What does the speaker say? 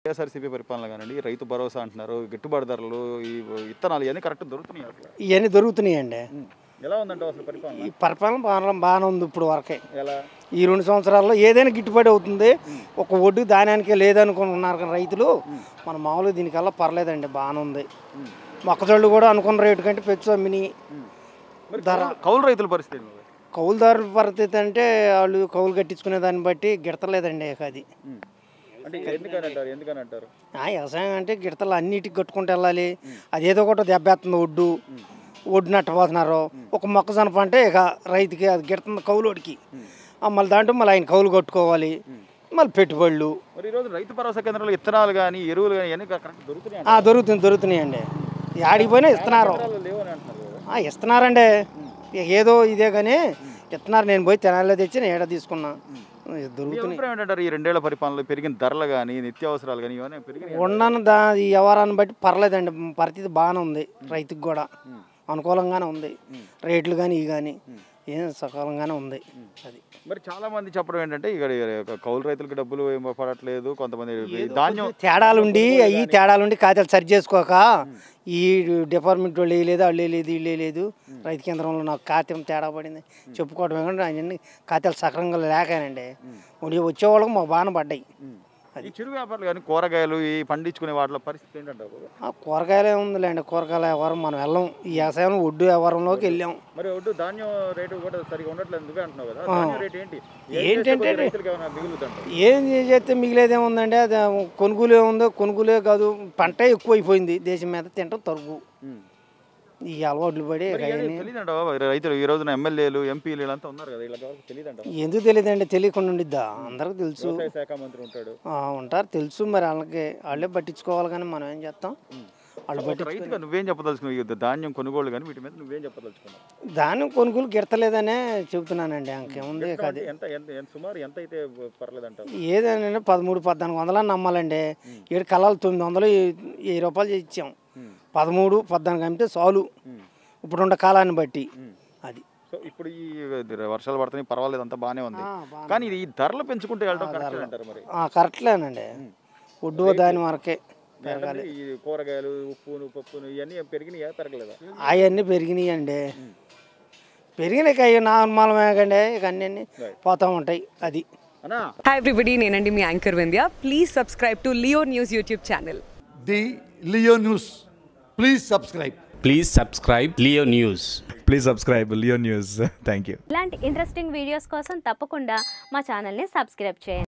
వైఎస్ఆర్సీపీ పరిపాలన కానివ్వండి రైతు భరోసా అంటున్నారు గిట్టుబాటు ధరలు ఈ విత్తనాలు ఇవన్నీ కరెక్ట్ దొరుకుతున్నాయి అసలు ఇవన్నీ దొరుకుతున్నాయండి ఉమ్. ఎలా ఉందంటే అసలు పరిపాలన ఈ పరిపాలన బాగా బాగానే ఉంది ఇప్పుడు వరకే ఎలా ఈ రెండు సంవత్సరాల్లో ఏదైనా గిట్టుబాటు అవుతుంది ఒక ఒడ్డు ధాన్యానికే లేదనుకున్నారు కానీ రైతులు మన మామూలుగా దీనికల్లా పర్లేదండి బాగానే ఉంది ఉమ్. మొక్కజొళ్ళు కూడా అనుకున్న రేటు కంటే పెచ్చు అమ్మిని ఉమ్. మరి కౌలు- కౌలు రైతుల పరిస్థితి ఏంటి మరి? కౌలుదారుల పరిస్థితి అంటే వాళ్ళు కౌలు కట్టించుకునే దాన్ని బట్టి గిడతలేదండి ఇక అది ఉమ్. అంటే ఎందుకని అంటారు ఎందుకని అంటారు ఆ, వ్యవసాయం అంటే గిడతలు అన్నిటికి కట్టుకుంటూ వెళ్ళాలి అదేదో ఒకటి దెబ్బేస్తుంది ఒడ్డు ఒడ్డు నట్టపోతున్నారు ఒక మొక్కజొన్న పంట ఇక రైతుకి అది గిడుతుంది కౌలోడికి ఆ, మళ్ళీ దాంట్లో మళ్ళీ ఆయన కౌలు కట్టుకోవాలి మళ్ళీ పెట్టుబడులు మరి ఈరోజు రైతు భరోసా కేంద్రాలు విత్తనాలు కానీ ఎరువులు కానీ ఇవన్నీ కరెక్ట్ దొరుకుతున్నాయి ఆ, దొరుకుతుంది దొరుకుతున్నాయండి ఆడికి పోయినా ఇస్తున్నారు అంటారు లేవని అంటున్నారు కదా. ఆ, ఇస్తున్నారండి ఇక ఏదో ఇదే కానీ ఇస్తున్నారు నేను పోయి తెనాలిలో తెచ్చి నేను ఏడ తీసుకున్నా మీ దొరుకుతున్నాయి అభిప్రాయం ఏంటంటారు ఈ రెండేళ్ల పరిపాలనలో పెరిగిన ధరలు కానీ నిత్యావసరాలు కానీ ఇవన్నీ పెరిగినాయి ఉండను దా ఈ వ్యవహారాన్ని బట్టి పర్లేదండి పరిస్థితి బాగానే ఉంది రైతుకి కూడా అనుకూలంగానే ఉంది రేట్లు కానీ ఇవి కానీ ఏం సకాలంగానే ఉంది అది మరి చాలా మంది చెప్పడం ఏంటంటే ఇక్కడ కౌలు రైతులకు డబ్బులు ఏమో పడట్లేదు కొంతమంది ధాన్యం తేడాలుండి అవి తేడాలుండి ఖాతాలు సరి చేసుకోక ఈ డిపార్ట్మెంట్ వాళ్ళు వేయలేదు వాళ్ళు వేయలేదు వీళ్ళు వేయలేదు రైతు కేంద్రంలో నాకు ఖాతం తేడా పడింది చెప్పుకోవడం ఏమంటే అవన్నీ ఖాతాలు సక్రంగా లేకానండి వచ్చేవాళ్ళకి మాకు బాగానే పడ్డాయి ఈ చిరు వ్యాపారులు కానీ కూరగాయలు ఈ పండించుకునే వాటిలో పరిస్థితి ఏంటంటారు ఆ కూరగాయలే ఉందిలేండి కూరగాయల వ్యవహారం మనం వెళ్ళాం ఈ వ్యవసాయం ఒడ్డు వ్యవహారంలోకి వెళ్ళాం మరి ఒడ్డు ధాన్యం రేటు కూడా సరిగా ఉండట్లేదు ఎందుకు అంటున్నావు కదా ధాన్యం రేటు ఏంటి ఏం చేస్తే ఏంటంటే కొద్దిగా రైతులకు ఏమైనా మిగులుతుంటారు ఏం చేస్తే మిగిలేదేముందండి అది కొనుగోలు ఏముందో కొనుగోలే కాదు పంట ఎక్కువైపోయింది దేశం మీద తింటాం తరుగు ఈ అలవాట్లు పడి ఇక అవన్నీ తెలియదంటావా రైతులు ఈ రోజున ఎమ్మెల్యేలు ఎంపీలు వీళ్ళంతా ఉన్నారు కదా వీళ్ళకి ఎవరికి తెలియదంటావా ఎందుకు తెలియదండి తెలియకుండా ఉండిద్దా అందరికి తెలుసు వ్యవసాయ శాఖ మంత్రి ఉంటాడు ఆ, ఉంటారు తెలుసు మరి వాళ్ళకి వాళ్ళే పట్టించుకోవాలి కానీ మనం ఏం చేస్తాం వాళ్ళు ఒక పట్టించుకో రైతుగా నువ్వేం చెప్పదలుచుకున్నావు ఈ ధాన్యం కొనుగోలు కానీ వీటి మీద నువ్వేం చెప్పదలుచుకున్నావు దాని కొనుగోలు గిడతలేదనే చెబుతున్నానండి ఇంకేముంది ఇక అది ఎంత ఎంత ఎంత- సుమారు ఎంత అయితే పర్లేదంటావు ఏదైనా పదమూడు పద్నాలుగు వందలని నమ్మాలండి ఏడు కళాలు తొమ్మిది వందలు వెయ్యి రూపాయలు ఇచ్చాం పదమూడు పద్నాలుగు అమ్మితే చాలు ఇప్పుడు ఉన్న కాలాన్ని బట్టి అది సో ఇప్పుడు ఈ వర్షాలు పడుతున్నాయి పర్వాలేదు అంతా బాగానే ఉంది ఆ, బాగానే కానీ ఇది ఈ ధరలు పెంచుకుంటే వెళ్ళడం కరెక్ట్ అంటారు మరి ఆ, కరెక్ట్లేనండి ఒడ్డు దాని వరకే ఎందుకంటే ఈ కూరగాయలు ఉప్పును పప్పును ఇవన్నీ పెరిగినాయా పెరగలేదా అవన్నీ పెరిగినాయి అండి పెరిగినాయి అయ్యి నార్మలమే కండి ఇక అన్నీ పోతూ ఉంటాయి అది అన్నా హాయ్ ఎవ్రీబడి నేనండి మీ anchor Vindhya please subscribe to Leo News YouTube channel the Leo News. Please subscribe. Please subscribe Leo News. Please subscribe Leo News thank you ఇలాంటి ఇంట్రెస్టింగ్ వీడియోస్ కోసం తప్పకుండా మా ఛానల్ని సబ్స్క్రైబ్ చేయండి